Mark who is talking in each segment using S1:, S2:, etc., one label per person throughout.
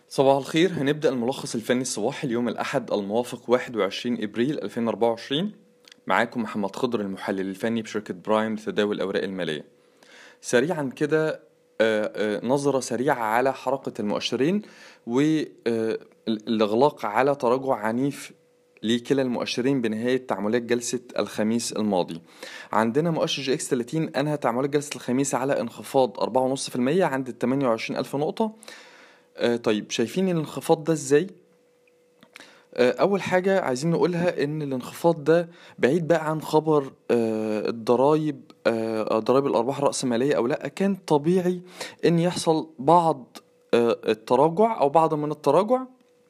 S1: صباح الخير هنبدأ الملخص الفني الصباحي اليوم الأحد الموافق 21 إبريل 2024 معاكم محمد خضر المحلل الفني بشركة برايم لتداول الأوراق المالية سريعا كده آه، آه، نظرة سريعة على حركة المؤشرين والإغلاق على تراجع عنيف لكلا المؤشرين بنهاية تعاملات جلسة الخميس الماضي عندنا مؤشر جي اكس 30 أنهى تعاملات جلسة الخميس على انخفاض 4.5% عند ال 28 ألف نقطة آه، طيب شايفين الانخفاض ده ازاي آه، اول حاجه عايزين نقولها ان الانخفاض ده بعيد بقى عن خبر آه، الضرايب آه، ضرايب الارباح الراسماليه او لا كان طبيعي ان يحصل بعض آه، التراجع او بعض من التراجع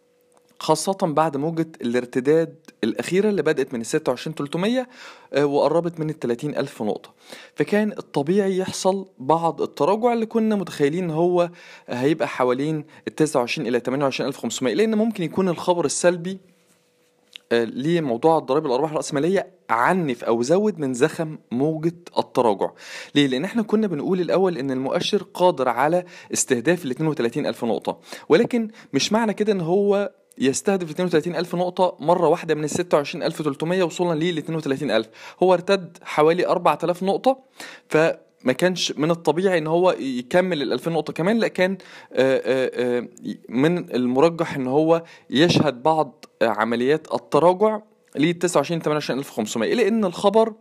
S1: خاصة بعد موجة الارتداد الأخيرة اللي بدأت من ال 26300 آه، وقربت من ال 30 ألف نقطة فكان الطبيعي يحصل بعض التراجع اللي كنا متخيلين إن هو هيبقى حوالين ال 29 إلى 28500 لأن ممكن يكون الخبر السلبي آه، لموضوع الضرائب الارباح الراسماليه عنف او زود من زخم موجه التراجع ليه لان احنا كنا بنقول الاول ان المؤشر قادر على استهداف ال 32 الف نقطه ولكن مش معنى كده ان هو يستهدف 32 ألف نقطة مرة واحدة من ال 26300 وصولا ليه ل 32 ألف هو ارتد حوالي 4000 نقطة فما كانش من الطبيعي ان هو يكمل ال 2000 نقطة كمان لا كان آه، آه، آه، من المرجح ان هو يشهد بعض عمليات التراجع ل 29 28500 لان الخبر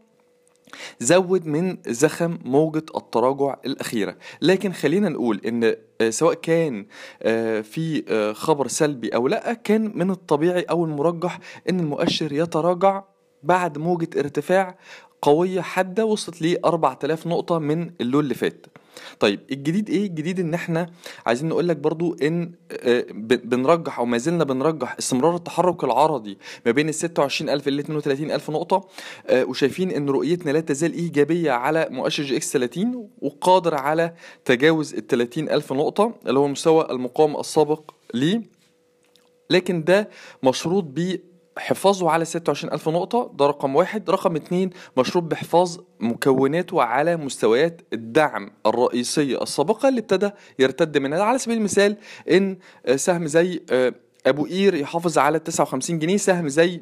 S1: زود من زخم موجة التراجع الأخيرة لكن خلينا نقول إن آه، سواء كان آه، في آه، خبر سلبي أو لأ كان من الطبيعي أو المرجح إن المؤشر يتراجع بعد موجة ارتفاع قوية حادة وصلت ل 4000 نقطة من اللون اللي فات طيب الجديد ايه الجديد ان احنا عايزين نقول لك برضو ان آه، ب- بنرجح او ما زلنا بنرجح استمرار التحرك العرضي ما بين ال 26000 ل 32000 نقطة آه، وشايفين ان رؤيتنا لا تزال ايجابية على مؤشر جي اكس 30 وقادر على تجاوز ال 30000 نقطة اللي هو مستوى المقاومة السابق ليه لكن ده مشروط بحفاظه على 26000 نقطة ده رقم واحد رقم اتنين مشروط بحفاظ مكوناته على مستويات الدعم الرئيسية السابقة اللي ابتدى يرتد منها على سبيل المثال ان آه، سهم زي آه، ابو قير يحافظ على 59 جنيه سهم زي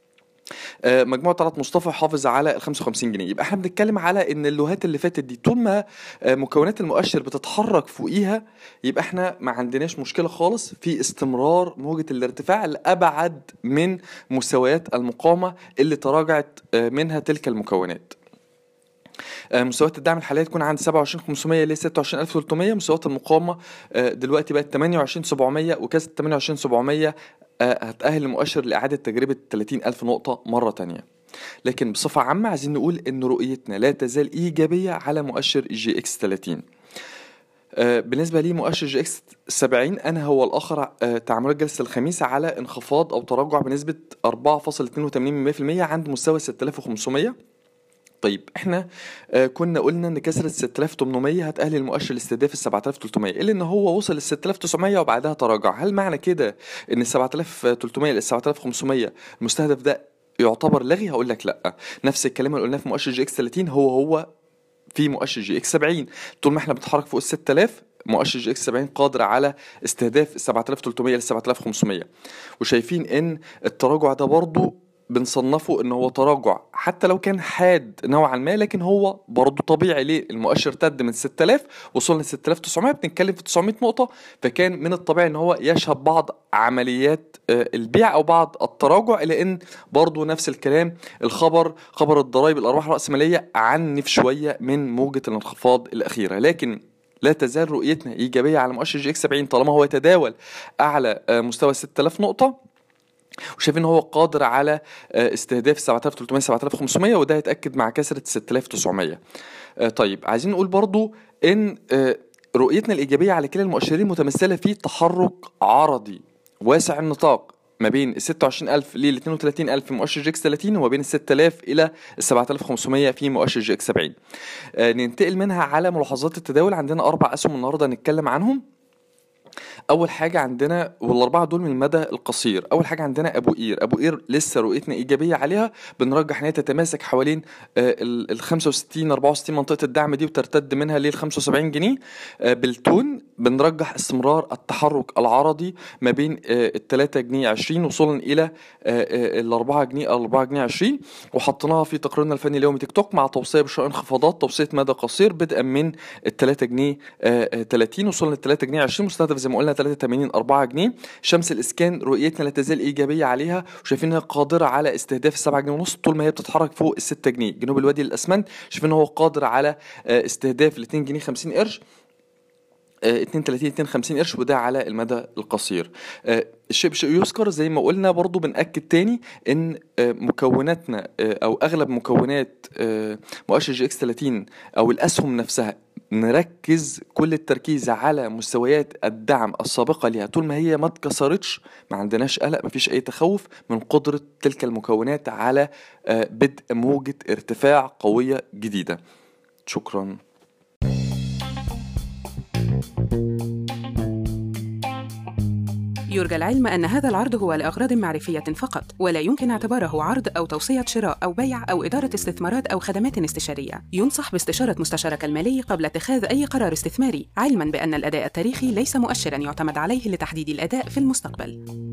S1: آه، مجموعه طلعت مصطفى حافظ على ال 55 جنيه يبقى احنا بنتكلم على ان اللوهات اللي فاتت دي طول ما آه، مكونات المؤشر بتتحرك فوقيها يبقى احنا ما عندناش مشكله خالص في استمرار موجه الارتفاع لابعد من مستويات المقاومه اللي تراجعت آه، منها تلك المكونات آه، مستويات الدعم الحاليه تكون عند 27500 ل 26300 مستويات المقاومه آه، دلوقتي بقت 28700 وكاسه 28700 آه، هتأهل المؤشر لإعادة تجربة 30000 نقطة مرة تانية لكن بصفة عامة عايزين نقول إن رؤيتنا لا تزال إيجابية على مؤشر جي إكس 30 آه، بالنسبة لي مؤشر جي اكس 70 أنا هو الآخر آه، تعاملات جلسة الخميس على انخفاض أو تراجع بنسبة 4.82% عند مستوى 6500 طيب احنا آه كنا قلنا ان كسرة 6800 هتأهل المؤشر لاستهداف ال 7300 الا ان هو وصل ل 6900 وبعدها تراجع هل معنى كده ان ال 7300 ل 7500 المستهدف ده يعتبر لغي هقول لك لا نفس الكلام اللي قلناه في مؤشر جي اكس 30 هو هو في مؤشر جي اكس 70 طول ما احنا بنتحرك فوق ال 6000 مؤشر جي اكس 70 قادر على استهداف 7300 ل 7500 وشايفين ان التراجع ده برضو بنصنفه ان هو تراجع حتى لو كان حاد نوعا ما لكن هو برضه طبيعي ليه المؤشر ارتد من 6000 وصلنا ل 6900 بنتكلم في 900 نقطة فكان من الطبيعي ان هو يشهد بعض عمليات آه، البيع او بعض التراجع الا ان برضه نفس الكلام الخبر خبر الضرائب الارباح الرأسمالية عنف شوية من موجة الانخفاض الاخيرة لكن لا تزال رؤيتنا ايجابيه على مؤشر جي اكس 70 طالما هو يتداول اعلى آه، مستوى 6000 نقطه وشايف ان هو قادر على آه، استهداف 7300 7500 وده هيتاكد مع كسره 6900 آه، طيب عايزين نقول برضو ان آه، رؤيتنا الايجابيه على كلا المؤشرين متمثله في تحرك عرضي واسع النطاق ما بين ال 26000 لل 32000 في مؤشر جي اكس 30 وما بين ال 6000 الى ال 7500 في مؤشر جي اكس 70 آه، ننتقل منها على ملاحظات التداول عندنا اربع اسهم النهارده نتكلم عنهم اول حاجه عندنا والاربعه دول من المدى القصير اول حاجه عندنا ابو قير ابو قير لسه رؤيتنا ايجابيه عليها بنرجح ان هي تتماسك حوالين آه، ال ال 65 64 منطقه الدعم دي وترتد منها لل 75 جنيه آه، بالتون بنرجح استمرار التحرك العرضي ما بين ال 3 جنيه 20 وصولا الى ال 4 جنيه 4 جنيه 20 وحطيناها في تقريرنا الفني اليومي تيك توك مع توصيه بشراء انخفاضات توصيه مدى قصير بدءا من ال 3 جنيه 30 وصولا لل 3 جنيه 20 مستهدف زي ما قلنا 83 4 جنيه شمس الاسكان رؤيتنا لا تزال ايجابيه عليها وشايفينها قادره على استهداف ال 7 جنيه ونص طول ما هي بتتحرك فوق ال 6 جنيه جنوب الوادي للاسمنت شايفين هو قادر على استهداف ال 2 جنيه 50 قرش 32 52 قرش وده على المدى القصير الشيء بشيء يذكر زي ما قلنا برضو بنأكد تاني ان مكوناتنا او اغلب مكونات مؤشر جي اكس 30 او الاسهم نفسها نركز كل التركيز على مستويات الدعم السابقه ليها طول ما هي ما اتكسرتش ما عندناش قلق ما فيش اي تخوف من قدره تلك المكونات على بدء موجه ارتفاع قويه جديده شكرا
S2: يرجى العلم أن هذا العرض هو لأغراض معرفية فقط، ولا يمكن اعتباره عرض أو توصية شراء أو بيع أو إدارة استثمارات أو خدمات استشارية. ينصح باستشارة مستشارك المالي قبل اتخاذ أي قرار استثماري، علماً بأن الأداء التاريخي ليس مؤشراً يعتمد عليه لتحديد الأداء في المستقبل.